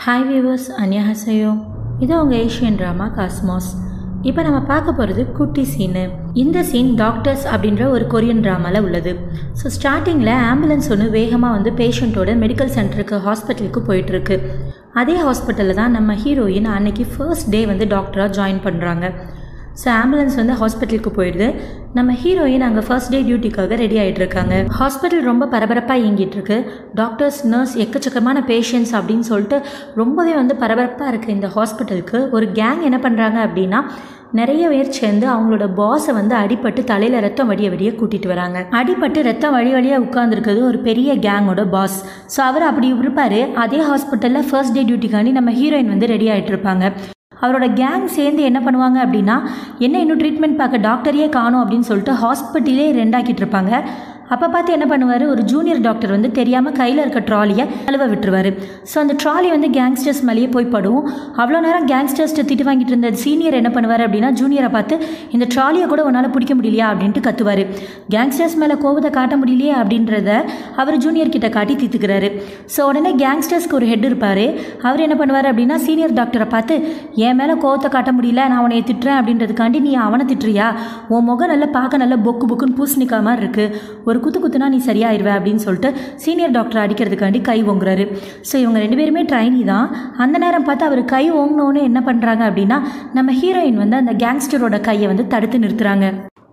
hi viewers அன்யாஹசையோ இது உங்கள் Asian drama cosmos இப்போ நம்ம பார்க்க போகிறது குட்டி சீனு இந்த சீன் டாக்டர்ஸ் அப்படின்ற ஒரு கொரியன் ட்ராமாவில் உள்ளது ஸோ ஸ்டார்டிங்கில் ஆம்புலன்ஸ் ஒன்று வேகமாக வந்து பேஷண்ட்டோட மெடிக்கல் சென்டருக்கு ஹாஸ்பிட்டலுக்கு போயிட்டுருக்கு அதே ஹாஸ்பிட்டலில் தான் நம்ம ஹீரோயின் அன்னைக்கு ஃபர்ஸ்ட் டே வந்து டாக்டராக ஜாயின் பண்ணுறாங்க ஸோ ஆம்புலன்ஸ் வந்து ஹாஸ்பிட்டலுக்கு போயிடுது நம்ம ஹீரோயின் அங்கே ஃபர்ஸ்ட் டே டியூட்டிக்காக ரெடி ஆகிட்டு இருக்காங்க ஹாஸ்பிட்டல் ரொம்ப பரபரப்பாக இயங்கிட்டு இருக்கு டாக்டர்ஸ் நர்ஸ் எக்கச்சக்கமான பேஷண்ட்ஸ் அப்படின்னு சொல்லிட்டு ரொம்பவே வந்து பரபரப்பாக இருக்குது இந்த ஹாஸ்பிட்டலுக்கு ஒரு கேங் என்ன பண்ணுறாங்க அப்படின்னா நிறைய பேர் சேர்ந்து அவங்களோட பாஸை வந்து அடிபட்டு தலையில் ரத்தம் வடிய வடிய கூட்டிகிட்டு வராங்க அடிபட்டு ரத்தம் வழி வழியாக உட்காந்துருக்கிறது ஒரு பெரிய கேங்கோட பாஸ் ஸோ அவர் அப்படி இருப்பார் அதே ஹாஸ்பிட்டலில் ஃபர்ஸ்ட் டே டியூட்டிக்காண்டி நம்ம ஹீரோயின் வந்து ரெடி ஆகிட்டு இருப்பாங்க அவரோட கேங் சேர்ந்து என்ன பண்ணுவாங்க அப்படின்னா என்ன இன்னும் ட்ரீட்மெண்ட் பார்க்க டாக்டரையே காணும் அப்படின்னு சொல்லிட்டு ஹாஸ்பிட்டலே ரெண்டாக்கிட்டு இருப்பாங்க அப்போ பார்த்து என்ன பண்ணுவார் ஒரு ஜூனியர் டாக்டர் வந்து தெரியாமல் கையில் இருக்க ட்ராலியை கழுவ விட்டுருவார் ஸோ அந்த ட்ராலி வந்து கேங்ஸ்டர்ஸ் மேலேயே போய் படும் அவ்வளோ நேரம் கேங்ஸ்டர்ஸ்ட்டு திட்டு வாங்கிட்டு இருந்த சீனியர் என்ன பண்ணுவார் அப்படின்னா ஜூனியரை பார்த்து இந்த ட்ராலியை கூட உன்னால் பிடிக்க முடியலையா அப்படின்ட்டு கத்துவார் கேங்ஸ்டர்ஸ் மேலே கோபத்தை காட்ட முடியலையே அப்படின்றத அவர் ஜூனியர் கிட்ட காட்டி தீத்துக்கிறாரு ஸோ உடனே கேங்ஸ்டர்ஸ்க்கு ஒரு ஹெட் இருப்பார் அவர் என்ன பண்ணுவார் அப்படின்னா சீனியர் டாக்டரை பார்த்து என் மேலே கோவத்தை காட்ட முடியல நான் உன்னை திட்டுறேன் அப்படின்றதுக்காண்டி நீ அவனை திட்டுறியா உன் முகம் நல்லா பார்க்க நல்லா பொக்கு பொக்குன்னு பூசணிக்கா மாதிரி இருக்குது ஒரு குத்து குத்துனா நீ சரியாயிருவ அப்படின்னு சொல்லிட்டு சீனியர் டாக்டர் அடிக்கிறதுக்காண்டி கை ஓங்குறாரு ஸோ இவங்க ரெண்டு பேருமே ட்ரைனி தான் அந்த நேரம் பார்த்து அவர் கை ஓங்கினோன்னு என்ன பண்ணுறாங்க அப்படின்னா நம்ம ஹீரோயின் வந்து அந்த கேங்ஸ்டரோட கையை வந்து தடுத்து நிறுத்துறாங்க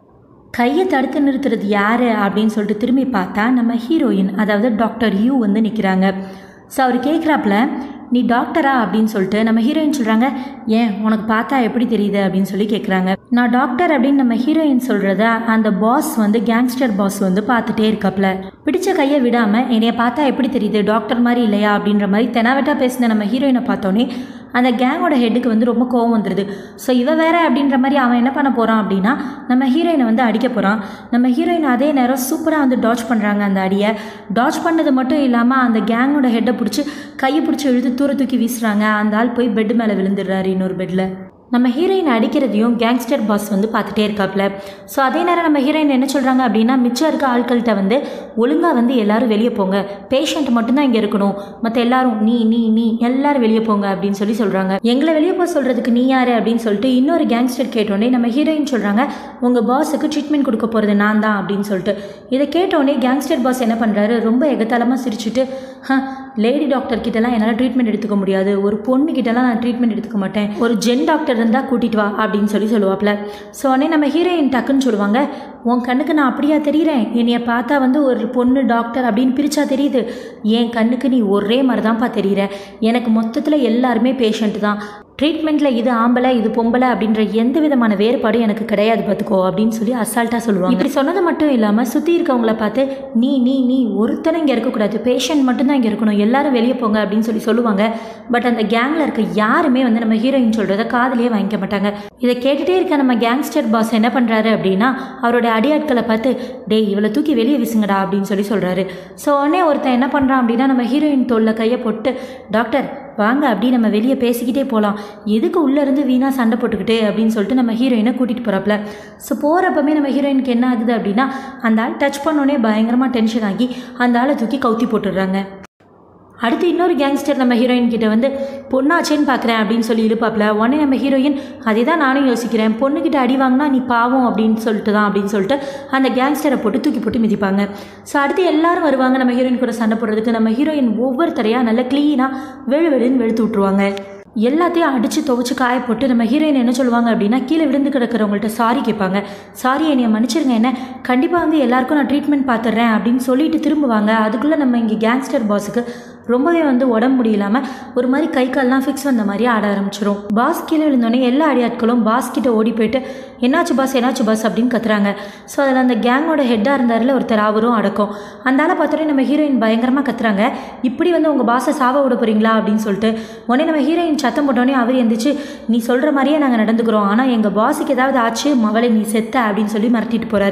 கையை தடுத்து நிறுத்துறது யார் அப்படின்னு சொல்லிட்டு திரும்பி பார்த்தா நம்ம ஹீரோயின் அதாவது டாக்டர் யூ வந்து நிற்கிறாங்க ஸோ அவர் கேட்குறாப்புல நீ டாக்டரா அப்படின்னு சொல்லிட்டு நம்ம ஹீரோயின் சொல்கிறாங்க ஏன் உனக்கு பார்த்தா எப்படி தெரியுது அப்படின்னு சொல்லி கேட்குறாங்க நான் டாக்டர் அப்படின்னு நம்ம ஹீரோயின் சொல்கிறத அந்த பாஸ் வந்து கேங்ஸ்டர் பாஸ் வந்து பார்த்துட்டே இருக்காப்புல பிடிச்ச கையை விடாமல் என்னைய பார்த்தா எப்படி தெரியுது டாக்டர் மாதிரி இல்லையா அப்படின்ற மாதிரி தெனாவட்டா பேசின நம்ம ஹீரோயினை பார்த்தோன்னே அந்த கேங்கோட ஹெட்டுக்கு வந்து ரொம்ப கோவம் வந்துடுது ஸோ இவ வேற அப்படின்ற மாதிரி அவன் என்ன பண்ண போகிறான் அப்படின்னா நம்ம ஹீரோயினை வந்து அடிக்க போகிறான் நம்ம ஹீரோயின் அதே நேரம் சூப்பராக வந்து டாச் பண்ணுறாங்க அந்த அடியை டாச் பண்ணது மட்டும் இல்லாமல் அந்த கேங்கோட ஹெட்டை பிடிச்சி கையை பிடிச்சி இழுத்து தூர தூக்கி வீசுகிறாங்க அந்த ஆள் போய் பெட் மேலே விழுந்துடுறாரு இன்னொரு பெட்டில் நம்ம ஹீரோயின் அடிக்கிறதையும் கேங்ஸ்டர் பாஸ் வந்து பார்த்துட்டே இருக்காப்புல ஸோ அதே நேரம் நம்ம ஹீரோயின் என்ன சொல்கிறாங்க அப்படின்னா மிச்சம் இருக்க ஆட்கள்கிட்ட வந்து ஒழுங்காக வந்து எல்லாரும் வெளியே போங்க பேஷண்ட் மட்டும்தான் இங்கே இருக்கணும் மற்ற எல்லாரும் நீ நீ நீ எல்லாரும் வெளியே போங்க அப்படின்னு சொல்லி சொல்கிறாங்க எங்களை வெளியே போக சொல்கிறதுக்கு நீ யார் அப்படின்னு சொல்லிட்டு இன்னொரு கேங்ஸ்டர் கேட்டோடனே நம்ம ஹீரோயின் சொல்கிறாங்க உங்கள் பாஸுக்கு ட்ரீட்மெண்ட் கொடுக்க போகிறது நான் தான் அப்படின்னு சொல்லிட்டு இதை கேட்டோடனே கேங்ஸ்டர் பாஸ் என்ன பண்ணுறாரு ரொம்ப எகத்தாளமாக சிரிச்சுட்டு ஹ லேடி டாக்டர் கிட்டலாம் என்னால் ட்ரீட்மெண்ட் எடுத்துக்க முடியாது ஒரு பொண்ணு கிட்டலாம் நான் ட்ரீட்மெண்ட் எடுத்துக்க மாட்டேன் ஒரு ஜென் டாக்டர் இருந்தால் கூட்டிகிட்டு வா அப்படின்னு சொல்லி சொல்லுவாப்ல ஸோ உடனே நம்ம ஹீரோயின் டக்குன்னு சொல்லுவாங்க உன் கண்ணுக்கு நான் அப்படியா தெரிகிறேன் என்னைய பார்த்தா வந்து ஒரு பொண்ணு டாக்டர் அப்படின்னு பிரிச்சா தெரியுது என் கண்ணுக்கு நீ ஒரே மாதிரி தான்ப்பா தெரிகிற எனக்கு மொத்தத்தில் எல்லாருமே பேஷண்ட் தான் ட்ரீட்மெண்ட்டில் இது ஆம்பளை இது பொம்பளை அப்படின்ற எந்த விதமான வேறுபாடும் எனக்கு கிடையாது பார்த்துக்கோ அப்படின்னு சொல்லி அசால்ட்டாக சொல்லுவாங்க இப்படி சொன்னது மட்டும் இல்லாமல் சுற்றி இருக்கவங்கள பார்த்து நீ நீ நீ ஒருத்தனை இங்கே இருக்கக்கூடாது பேஷண்ட் மட்டும்தான் இங்கே இருக்கணும் எல்லாரும் வெளியே போங்க அப்படின்னு சொல்லி சொல்லுவாங்க பட் அந்த கேங்கில் இருக்க யாருமே வந்து நம்ம ஹீரோயின் சொல்கிறத காதலியே வாங்கிக்க மாட்டாங்க இதை கேட்டுகிட்டே இருக்க நம்ம கேங்ஸ்டர் பாஸ் என்ன பண்ணுறாரு அப்படின்னா அவரோட அடியாட்களை பார்த்து டேய் இவளை தூக்கி வெளியே வீசுங்கடா அப்படின்னு சொல்லி சொல்கிறாரு ஸோ உடனே ஒருத்தன் என்ன பண்ணுறான் அப்படின்னா நம்ம ஹீரோயின் தோளில் கையை போட்டு டாக்டர் வாங்க அப்படி நம்ம வெளியே பேசிக்கிட்டே போகலாம் எதுக்கு உள்ளேருந்து வீணாக சண்டை போட்டுக்கிட்டு அப்படின்னு சொல்லிட்டு நம்ம ஹீரோயினை கூட்டிகிட்டு போகிறப்பல ஸோ போகிறப்பமே நம்ம ஹீரோயினுக்கு என்ன ஆகுது அப்படின்னா அந்த ஆள் டச் பண்ணோன்னே பயங்கரமாக டென்ஷன் ஆகி அந்த ஆளை தூக்கி கவுத்தி போட்டுடுறாங்க அடுத்து இன்னொரு கேங்ஸ்டர் நம்ம ஹீரோயின் கிட்ட வந்து பொண்ணாச்சேன்னு பார்க்குறேன் அப்படின்னு சொல்லி இழுப்பாப்ல உடனே நம்ம ஹீரோயின் அதே தான் நானும் யோசிக்கிறேன் பொண்ணுக்கிட்ட அடி வாங்கினா நீ பாவம் அப்படின்னு சொல்லிட்டு தான் அப்படின்னு சொல்லிட்டு அந்த கேங்ஸ்டரை போட்டு தூக்கி போட்டு மிதிப்பாங்க ஸோ அடுத்து எல்லாரும் வருவாங்க நம்ம ஹீரோயின் கூட சண்டை போடுறதுக்கு நம்ம ஹீரோயின் ஒவ்வொருத்தரையாக நல்லா க்ளீனாக வெளு வெளுன்னு வெளுத்து விட்ருவாங்க எல்லாத்தையும் அடித்து துவச்சி காய போட்டு நம்ம ஹீரோயின் என்ன சொல்லுவாங்க அப்படின்னா கீழே விழுந்து கிடக்கிறவங்கள்ட்ட சாரி கேட்பாங்க சாரி என்னை மன்னிச்சிருங்க என்ன கண்டிப்பாக வந்து எல்லாருக்கும் நான் ட்ரீட்மெண்ட் பார்த்துட்றேன் அப்படின்னு சொல்லிட்டு திரும்புவாங்க அதுக்குள்ளே நம்ம இங்கே கேங்ஸ்டர் பாஸுக்கு ரொம்பவே வந்து உடம்பு முடியலாமல் ஒரு மாதிரி கை கால்லாம் ஃபிக்ஸ் வந்த மாதிரி ஆட ஆரம்பிச்சிரும் பாஸ் கீழே விழுந்தோடனே எல்லா அடியாட்களும் பாஸ் கிட்ட ஓடி போயிட்டு என்னாச்சு பாஸ் என்னாச்சு பாஸ் அப்படின்னு கத்துறாங்க ஸோ அதில் அந்த கேங்கோட ஹெட்டாக இருந்தார்ல ஒருத்தர் அவரும் அடக்கும் அந்த ஆளை பார்த்தோன்னே நம்ம ஹீரோயின் பயங்கரமாக கத்துறாங்க இப்படி வந்து உங்கள் பாஸை சாவ விட போகிறீங்களா அப்படின்னு சொல்லிட்டு உடனே நம்ம ஹீரோயின் சத்தம் போட்டோன்னே அவர் எந்திரிச்சு நீ சொல்கிற மாதிரியே நாங்கள் நடந்துக்கிறோம் ஆனால் எங்கள் பாஸுக்கு ஏதாவது ஆச்சு மவளை நீ செத்த அப்படின்னு சொல்லி மிரட்டிட்டு போகிறாரு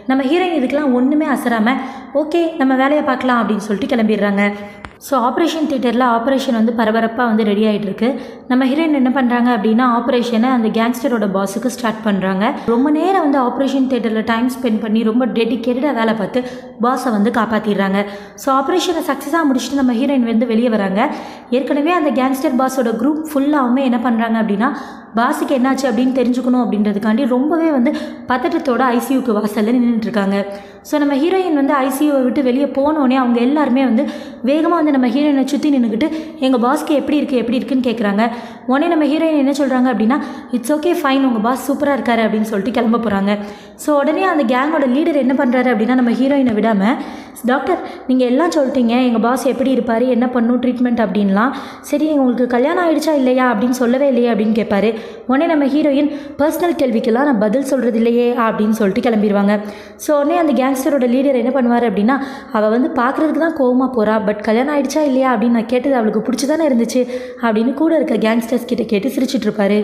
நம்ம ஹீரோயின் இதுக்கெலாம் ஒன்றுமே அசராமல் ஓகே நம்ம வேலையை பார்க்கலாம் அப்படின்னு சொல்லிட்டு கிளம்பிடுறாங்க ஸோ ஆப்ரேஷன் தியேட்டரில் ஆப்ரேஷன் வந்து பரபரப்பாக வந்து ரெடி ஆகிட்டு இருக்கு நம்ம ஹீரோயின் என்ன பண்ணுறாங்க அப்படின்னா ஆப்ரேஷனை அந்த கேங்ஸ்டரோட பாஸுக்கு ஸ்டார்ட் பண்ணுறாங்க ரொம்ப நேரம் வந்து ஆப்ரேஷன் தியேட்டரில் டைம் ஸ்பெண்ட் பண்ணி ரொம்ப டெடிக்கேட்டடாக வேலை பார்த்து பாஸை வந்து காப்பாற்றிடுறாங்க ஸோ ஆப்ரேஷனை சக்ஸஸாக முடிச்சுட்டு நம்ம ஹீரோயின் வந்து வெளியே வராங்க ஏற்கனவே அந்த கேங்ஸ்டர் பாஸோட குரூப் ஃபுல்லாகவுமே என்ன பண்ணுறாங்க அப்படின்னா பாஸுக்கு என்னாச்சு அப்படின்னு தெரிஞ்சுக்கணும் அப்படின்றதுக்காண்டி ரொம்பவே வந்து பதட்டத்தோட ஐசியூக்கு வாசலில் நின்றுட்டு இருக்காங்க ஸோ நம்ம ஹீரோயின் வந்து ஐசியூவை விட்டு வெளியே போனோடனே அவங்க எல்லாருமே வந்து வேகமாக வந்து நம்ம ஹீரோயினை சுற்றி நின்றுக்கிட்டு எங்கள் பாஸ்க்கு எப்படி இருக்குது எப்படி இருக்குன்னு கேட்குறாங்க உடனே நம்ம ஹீரோயின் என்ன சொல்கிறாங்க அப்படின்னா இட்ஸ் ஓகே ஃபைன் உங்கள் பாஸ் சூப்பராக இருக்காரு அப்படின்னு சொல்லிட்டு கிளம்ப போகிறாங்க ஸோ உடனே அந்த கேங்கோட லீடர் என்ன பண்ணுறாரு அப்படின்னா நம்ம ஹீரோயினை விடாமல் டாக்டர் நீங்கள் எல்லாம் சொல்லிட்டீங்க எங்கள் பாஸ் எப்படி இருப்பார் என்ன பண்ணும் ட்ரீட்மெண்ட் அப்படின்லாம் சரி உங்களுக்கு கல்யாணம் ஆயிடுச்சா இல்லையா அப்படின்னு சொல்லவே இல்லையே அப்படின்னு கேட்பாரு உடனே நம்ம ஹீரோயின் பர்சனல் கேள்விக்கெல்லாம் நான் பதில் சொல்கிறது இல்லையே அப்படின்னு சொல்லிட்டு கிளம்பிடுவாங்க ஸோ உடனே அந்த கேங்ஸ்டரோட லீடர் என்ன பண்ணுவார் அப்படின்னா அவள் வந்து பார்க்குறதுக்கு தான் கோவமாக போகிறா பட் கல்யாணம் ஆயிடுச்சா இல்லையா அப்படின்னு நான் கேட்டது அவளுக்கு பிடிச்சி தானே இருந்துச்சு அப்படின்னு கூட இருக்க கேங்ஸ்டர்ஸ் கிட்ட கேட்டு சிரிச்சிட்டு இருப்பாரு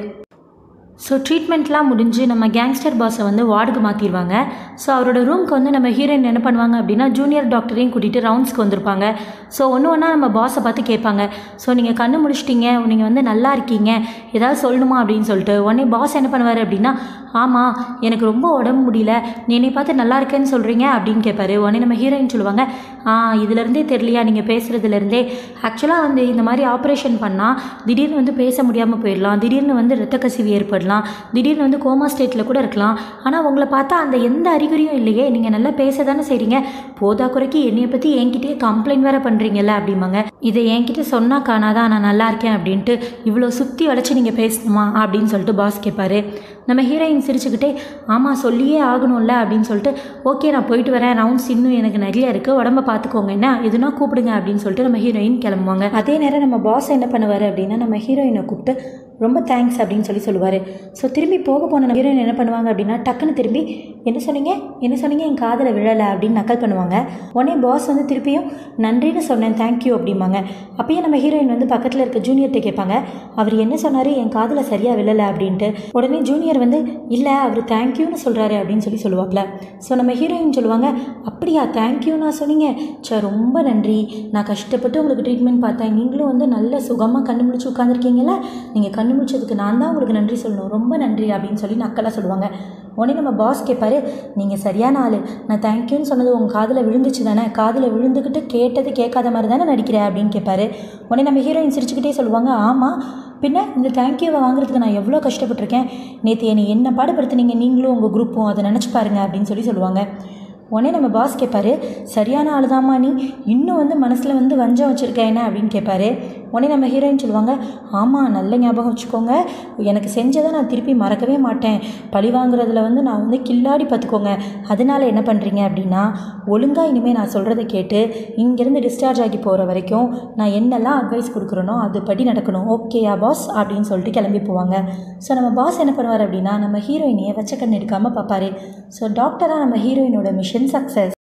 ஸோ ட்ரீட்மெண்ட்லாம் முடிஞ்சு நம்ம கேங்ஸ்டர் பாஸை வந்து வார்டுக்கு மாற்றிடுவாங்க ஸோ அவரோட ரூம்க்கு வந்து நம்ம ஹீரோயின் என்ன பண்ணுவாங்க அப்படின்னா ஜூனியர் டாக்டரையும் கூட்டிகிட்டு ரவுண்ட்ஸ்க்கு வந்திருப்பாங்க ஸோ ஒன்று ஒன்றா நம்ம பாஸை பார்த்து கேட்பாங்க ஸோ நீங்கள் கண்ணு முடிச்சிட்டீங்க நீங்கள் வந்து நல்லா இருக்கீங்க ஏதாவது சொல்லணுமா அப்படின்னு சொல்லிட்டு உடனே பாஸ் என்ன பண்ணுவார் அப்படின்னா ஆமாம் எனக்கு ரொம்ப உடம்பு முடியல நீ என்னை பார்த்து நல்லா இருக்கேன்னு சொல்கிறீங்க அப்படின்னு கேட்பாரு உடனே நம்ம ஹீரோயின் சொல்லுவாங்க ஆ இதுலேருந்தே தெரியலையா நீங்கள் பேசுகிறதுலேருந்தே ஆக்சுவலாக வந்து இந்த மாதிரி ஆப்ரேஷன் பண்ணால் திடீர்னு வந்து பேச முடியாமல் போயிடலாம் திடீர்னு வந்து ரத்த கசிவு ஏற்படலாம் திடீர்னு வந்து கோமா ஸ்டேட்டில் கூட இருக்கலாம் ஆனால் உங்களை பார்த்தா அந்த எந்த அறிகுறியும் இல்லையே நீங்கள் நல்லா பேச தானே செய்கிறீங்க போதா குறைக்கு என்னைய பற்றி என்கிட்டயே கம்ப்ளைண்ட் வேறு பண்ணுறீங்கல்ல அப்படிம்பாங்க இதை என்கிட்ட சொன்னால் காணாதான் நான் நல்லா இருக்கேன் அப்படின்ட்டு இவ்வளோ சுற்றி வளைச்சி நீங்கள் பேசணுமா அப்படின்னு சொல்லிட்டு பாஸ் கேட்பாரு நம்ம ஹீரோயின் சிரிச்சுக்கிட்டே ஆமாம் சொல்லியே ஆகணும்ல அப்படின்னு சொல்லிட்டு ஓகே நான் போயிட்டு வரேன் ரவுண்ட்ஸ் இன்னும் எனக்கு நிறைய இருக்குது உடம்ப பார்த்துக்கோங்க என்ன எதுனா கூப்பிடுங்க அப்படின்னு சொல்லிட்டு நம்ம ஹீரோயின் கிளம்புவாங்க அதே நேரம் நம்ம பாஸ் என்ன பண்ணுவார் அப்படின்னா நம்ம ஹீரோயினை கூப்பிட்டு ரொம்ப தேங்க்ஸ் அப்படின்னு சொல்லி சொல்லுவார் ஸோ திரும்பி போக போன நம்ம ஹீரோயின் என்ன பண்ணுவாங்க அப்படின்னா டக்குன்னு திரும்பி என்ன சொன்னீங்க என்ன சொன்னீங்க என் காதில் விழலை அப்படின்னு நக்கல் பண்ணுவாங்க உடனே பாஸ் வந்து திருப்பியும் நன்றின்னு சொன்னேன் தேங்க்யூ அப்படிம்பாங்க அப்பயே நம்ம ஹீரோயின் வந்து பக்கத்தில் இருக்க ஜூனியர்கிட்ட கேட்பாங்க அவர் என்ன சொன்னார் என் காதில் சரியாக விழலை அப்படின்ட்டு உடனே ஜூனியர் வந்து இல்லை அவர் தேங்க்யூன்னு சொல்கிறாரு அப்படின்னு சொல்லி சொல்லுவாப்ல ஸோ நம்ம ஹீரோயின் சொல்லுவாங்க அப்படியா தேங்க்யூ நான் சொன்னீங்க சே ரொம்ப நன்றி நான் கஷ்டப்பட்டு உங்களுக்கு ட்ரீட்மெண்ட் பார்த்தேன் நீங்களும் வந்து நல்ல சுகமாக கண்ணு முழிச்சு உட்காந்துருக்கீங்களா நீங்கள் கண்ணு முழிச்சதுக்கு நான் தான் உங்களுக்கு நன்றி சொல்லணும் ரொம்ப நன்றி அப்படின்னு சொல்லி நக்கலாக சொல்லுவாங்க உடனே நம்ம பாஸ் கேட்பாரு நீங்கள் சரியான ஆள் நான் தேங்க்யூன்னு சொன்னது உங்கள் காதில் விழுந்துச்சு தானே காதில் விழுந்துக்கிட்டு கேட்டது கேட்காத மாதிரி தானே நடிக்கிறேன் அப்படின்னு கேட்பாரு உடனே நம்ம ஹீரோயின் சிரிச்சுக்கிட்டே சொல்லுவாங்க ஆமாம் பின்ன இந்த தேங்க்யூவை வாங்குறதுக்கு நான் எவ்வளோ கஷ்டப்பட்டிருக்கேன் நேற்று என்னை என்ன பாடுபடுத்துனீங்க நீங்களும் உங்கள் குரூப்பும் அதை நினச்சி பாருங்க அப்படின்னு சொல்லி சொல்லுவாங்க உடனே நம்ம பாஸ் கேட்பாரு சரியான ஆள் தாம்மா நீ இன்னும் வந்து மனசில் வந்து வஞ்சம் வச்சுருக்க என்ன அப்படின்னு கேட்பாரு உடனே நம்ம ஹீரோயின் சொல்லுவாங்க ஆமாம் நல்ல ஞாபகம் வச்சுக்கோங்க எனக்கு செஞ்சதை நான் திருப்பி மறக்கவே மாட்டேன் பழி வாங்குறதுல வந்து நான் வந்து கில்லாடி பார்த்துக்கோங்க அதனால என்ன பண்ணுறீங்க அப்படின்னா ஒழுங்காக இனிமேல் நான் சொல்கிறத கேட்டு இங்கேருந்து டிஸ்சார்ஜ் ஆகி போகிற வரைக்கும் நான் என்னெல்லாம் அட்வைஸ் கொடுக்குறேனோ அதுபடி நடக்கணும் ஓகேயா பாஸ் அப்படின்னு சொல்லிட்டு கிளம்பி போவாங்க ஸோ நம்ம பாஸ் என்ன பண்ணுவார் அப்படின்னா நம்ம ஹீரோயினியை வச்ச கண் எடுக்காமல் பார்ப்பாரு ஸோ டாக்டராக நம்ம ஹீரோயினோட மிஷன் சக்ஸஸ்